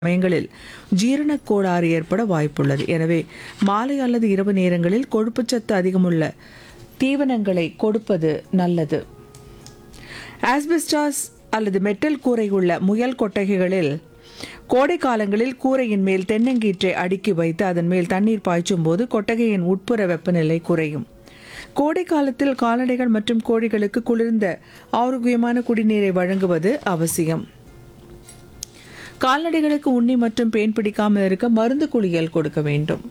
சமயங்களில் ஜீரணக் கோளாறு ஏற்பட வாய்ப்புள்ளது எனவே மாலை அல்லது இரவு நேரங்களில் கொழுப்புச்சத்து அதிகமுள்ள தீவனங்களை கொடுப்பது நல்லது ஆஸ்பெஸ்டாஸ் அல்லது மெட்டல் கூரை உள்ள முயல் கொட்டகைகளில் கோடை காலங்களில் கூரையின் மேல் தென்னங்கீற்றை அடுக்கி வைத்து அதன் மேல் தண்ணீர் பாய்ச்சும் போது கொட்டகையின் உட்புற வெப்பநிலை குறையும் கோடை காலத்தில் கால்நடைகள் மற்றும் கோழிகளுக்கு குளிர்ந்த ஆரோக்கியமான குடிநீரை வழங்குவது அவசியம் கால்நடைகளுக்கு உண்ணி மற்றும் பேன் பிடிக்காமல் இருக்க மருந்து குளியல் கொடுக்க வேண்டும்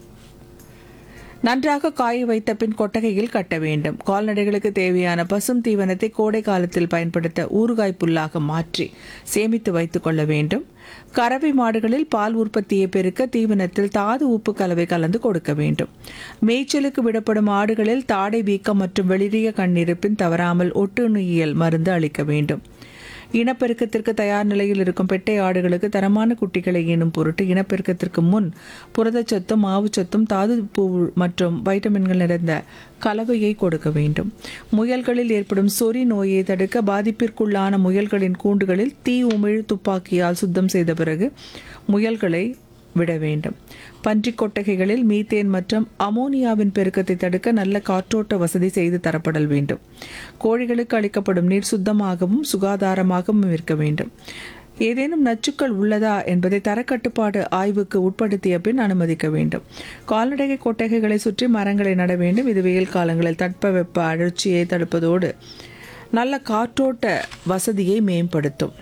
நன்றாக காய வைத்த பின் கொட்டகையில் கட்ட வேண்டும் கால்நடைகளுக்கு தேவையான பசும் தீவனத்தை கோடை காலத்தில் பயன்படுத்த ஊறுகாய் புல்லாக மாற்றி சேமித்து வைத்துக் கொள்ள வேண்டும் கறவை மாடுகளில் பால் உற்பத்தியை பெருக்க தீவனத்தில் தாது உப்பு கலவை கலந்து கொடுக்க வேண்டும் மேய்ச்சலுக்கு விடப்படும் ஆடுகளில் தாடை வீக்கம் மற்றும் வெளிரிய கண்ணிருப்பின் தவறாமல் ஒட்டுண்ணியல் மருந்து அளிக்க வேண்டும் இனப்பெருக்கத்திற்கு தயார் நிலையில் இருக்கும் பெட்டை ஆடுகளுக்கு தரமான குட்டிகளை ஈனும் பொருட்டு இனப்பெருக்கத்திற்கு முன் புரதச்சத்தும் மாவுச்சத்தும் தாது பூ மற்றும் வைட்டமின்கள் நிறைந்த கலவையை கொடுக்க வேண்டும் முயல்களில் ஏற்படும் சொறி நோயை தடுக்க பாதிப்பிற்குள்ளான முயல்களின் கூண்டுகளில் தீ உமிழ் துப்பாக்கியால் சுத்தம் செய்த பிறகு முயல்களை விட வேண்டும் பன்றிக் கொட்டகைகளில் மீத்தேன் மற்றும் அமோனியாவின் பெருக்கத்தை தடுக்க நல்ல காற்றோட்ட வசதி செய்து தரப்படல் வேண்டும் கோழிகளுக்கு அளிக்கப்படும் நீர் சுத்தமாகவும் சுகாதாரமாகவும் இருக்க வேண்டும் ஏதேனும் நச்சுக்கள் உள்ளதா என்பதை தரக்கட்டுப்பாடு ஆய்வுக்கு உட்படுத்திய பின் அனுமதிக்க வேண்டும் கால்நடை கொட்டகைகளை சுற்றி மரங்களை நட வேண்டும் இது வெயில் காலங்களில் தட்பவெப்ப அழற்சியை தடுப்பதோடு நல்ல காற்றோட்ட வசதியை மேம்படுத்தும்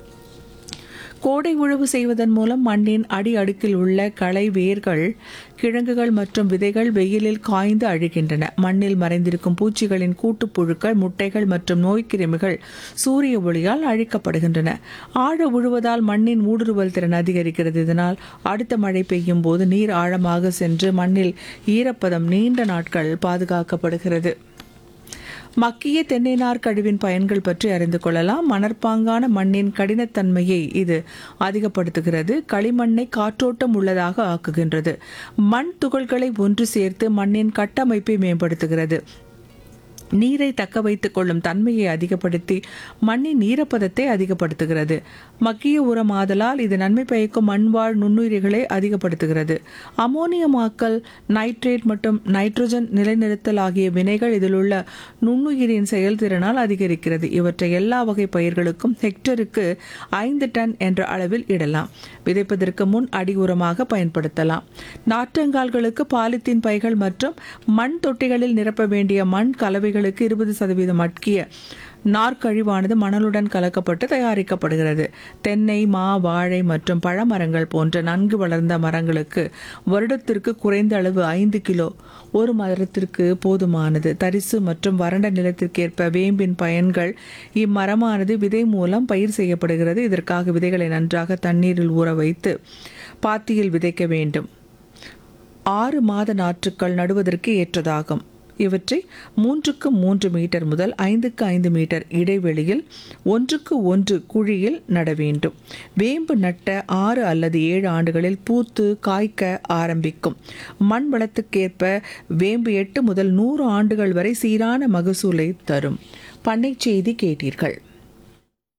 கோடை உழவு செய்வதன் மூலம் மண்ணின் அடி அடுக்கில் உள்ள களை வேர்கள் கிழங்குகள் மற்றும் விதைகள் வெயிலில் காய்ந்து அழுகின்றன மண்ணில் மறைந்திருக்கும் பூச்சிகளின் கூட்டுப்புழுக்கள் முட்டைகள் மற்றும் நோய்க்கிருமிகள் சூரிய ஒளியால் அழிக்கப்படுகின்றன ஆழ உழுவதால் மண்ணின் ஊடுருவல் திறன் அதிகரிக்கிறது இதனால் அடுத்த மழை பெய்யும் போது நீர் ஆழமாக சென்று மண்ணில் ஈரப்பதம் நீண்ட நாட்கள் பாதுகாக்கப்படுகிறது மக்கிய தென்னை நார் கழிவின் பயன்கள் பற்றி அறிந்து கொள்ளலாம் மணற்பாங்கான மண்ணின் கடினத்தன்மையை இது அதிகப்படுத்துகிறது களிமண்ணை காற்றோட்டம் உள்ளதாக ஆக்குகின்றது மண் துகள்களை ஒன்று சேர்த்து மண்ணின் கட்டமைப்பை மேம்படுத்துகிறது நீரை தக்க வைத்துக் கொள்ளும் தன்மையை அதிகப்படுத்தி மண்ணின் ஈரப்பதத்தை அதிகப்படுத்துகிறது மக்கிய உரமாதலால் இது நன்மை பயக்கும் மண்வாழ் நுண்ணுயிரிகளை அதிகப்படுத்துகிறது அமோனியமாக்கல் நைட்ரேட் மற்றும் நைட்ரஜன் நிலைநிறுத்தல் ஆகிய வினைகள் இதில் உள்ள நுண்ணுயிரின் செயல்திறனால் அதிகரிக்கிறது இவற்றை எல்லா வகை பயிர்களுக்கும் ஹெக்டருக்கு ஐந்து டன் என்ற அளவில் இடலாம் விதைப்பதற்கு முன் அடி உரமாக பயன்படுத்தலாம் நாற்றங்கால்களுக்கு பாலித்தீன் பைகள் மற்றும் மண் தொட்டிகளில் நிரப்ப வேண்டிய மண் கலவைகளுக்கு இருபது சதவீதம் அட்கிய நார்க்கழிவானது மணலுடன் கலக்கப்பட்டு தயாரிக்கப்படுகிறது தென்னை மா வாழை மற்றும் பழமரங்கள் போன்ற நன்கு வளர்ந்த மரங்களுக்கு வருடத்திற்கு குறைந்த அளவு ஐந்து கிலோ ஒரு மரத்திற்கு போதுமானது தரிசு மற்றும் வறண்ட நிலத்திற்கேற்ப வேம்பின் பயன்கள் இம்மரமானது விதை மூலம் பயிர் செய்யப்படுகிறது இதற்காக விதைகளை நன்றாக தண்ணீரில் ஊற வைத்து பாத்தியில் விதைக்க வேண்டும் ஆறு மாத நாற்றுக்கள் நடுவதற்கு ஏற்றதாகும் இவற்றை மூன்றுக்கு மூன்று மீட்டர் முதல் ஐந்துக்கு ஐந்து மீட்டர் இடைவெளியில் ஒன்றுக்கு ஒன்று குழியில் நட வேண்டும் வேம்பு நட்ட ஆறு அல்லது ஏழு ஆண்டுகளில் பூத்து காய்க்க ஆரம்பிக்கும் மண் வளத்துக்கேற்ப வேம்பு எட்டு முதல் நூறு ஆண்டுகள் வரை சீரான மகசூலை தரும் பண்ணை செய்தி கேட்டீர்கள்